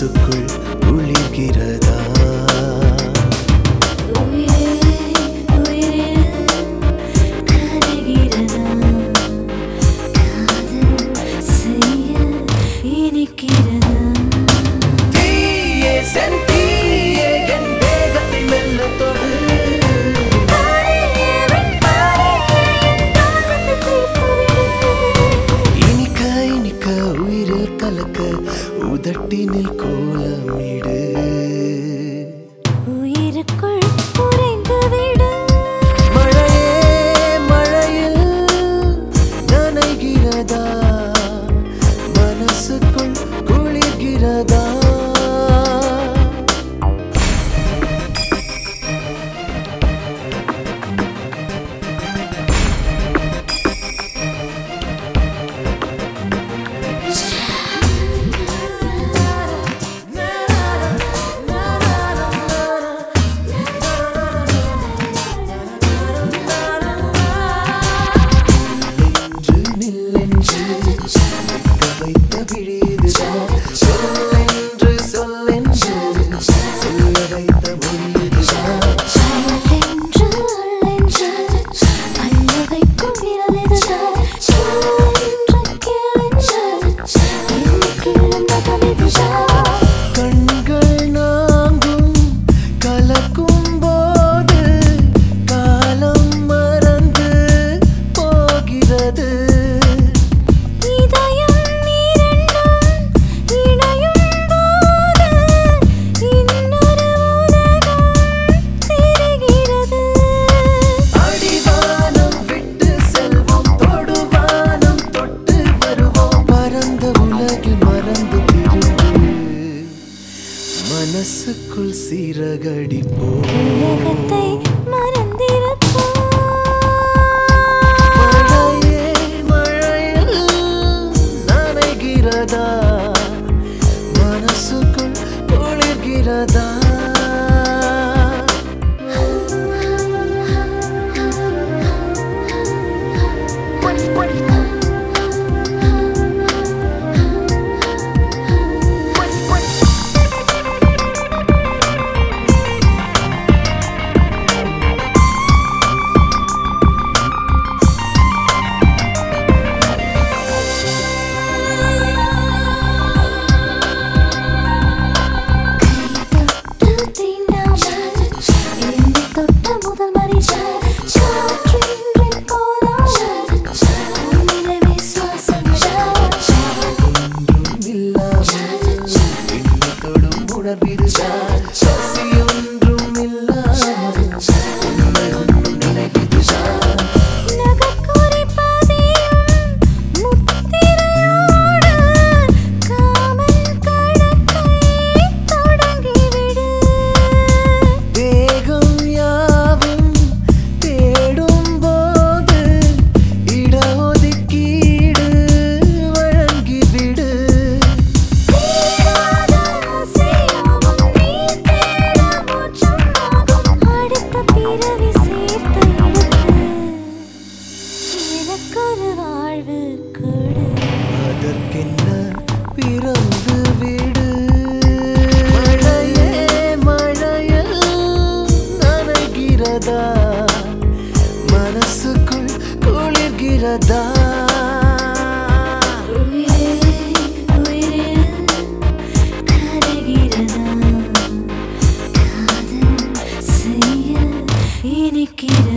மனசுக்குள் குளிர்கிறதா உயிரே உயிரே கரைகிறதா காதல் செய்ய இனிக்கிறதா தீயே செந்தீயே என் வேகத்தை மெல்ல தொடு இனிக்க இனிக்க உயிரில் கலக்க உதட்டினில் கோலமிடு உயிருக்குள் உறைந்துவிடு மழையே மழையில் நனைகிறதா மனசுக்குள் குளிர்கிறதா நின்று நில்லென்று நிற்க வைத்த விழிதுதான் சொல்லென்று சொல்லென்று சொல்ல வைத்த மொழிதுதான் சொல்லென்று அல்லென்று அள்ள வைக்கும் விரலிதுதான் சொல்லென்று கேளென்று எனக்குள்ளும் நகமிதுதான் கண்கள் நாங்கும் கலக்கும் போது காலம் மறந்து போகிறது இதயம் இரண்டும் இணையும் போது இன்னொரு உலகம் தெரிகிறது அடிவானம் விட்டு செல்வோம் தொடுவானம் தொட்டு வருவோம் பரந்த உலகில் மறந்து திருந்து மனசுக்குள் சீரகடிப்போம் உலகத்தை மறந்திருப்போம் மழையே மழையில் நனைகிறதா மனசுக்குள் குளிர்கிறதா தொட்டு தீண்டாமல் என்னை தொட்ட முதல் மனிதர் காற்றின் போலாமல் உன்னிடமே சுவாசமிடாமல் ஒன்றும் இல்லாமல் என்னை தொடும் உணர்விதுதான் பசி ஒன்றும் இல்லாமல் உண்மை ஒன்றும் நினைவிதுதான் நகக்குறி பதியும் முத்திரையோடு காமல் கணக்கை தொடங்கிவிடு தேகம் யாவும் தேடும் போது இடஒதுக்கீடு வழங்கிவிடு தீராத ஆசையாவும் நீ தேட மோட்சமாகும் அடுத்த பிறவி சேர்த்து எடுத்து எனக்கொரு வாழ்வு கொடு அதற்கென்ன பிறந்து விடு மழையே மழையில் நனைகிறதா மனசுக்குள் குளிர்கிறதா உயிரே உயிரே கரைகிறதா காதல் செய்ய இனிக்கிறதா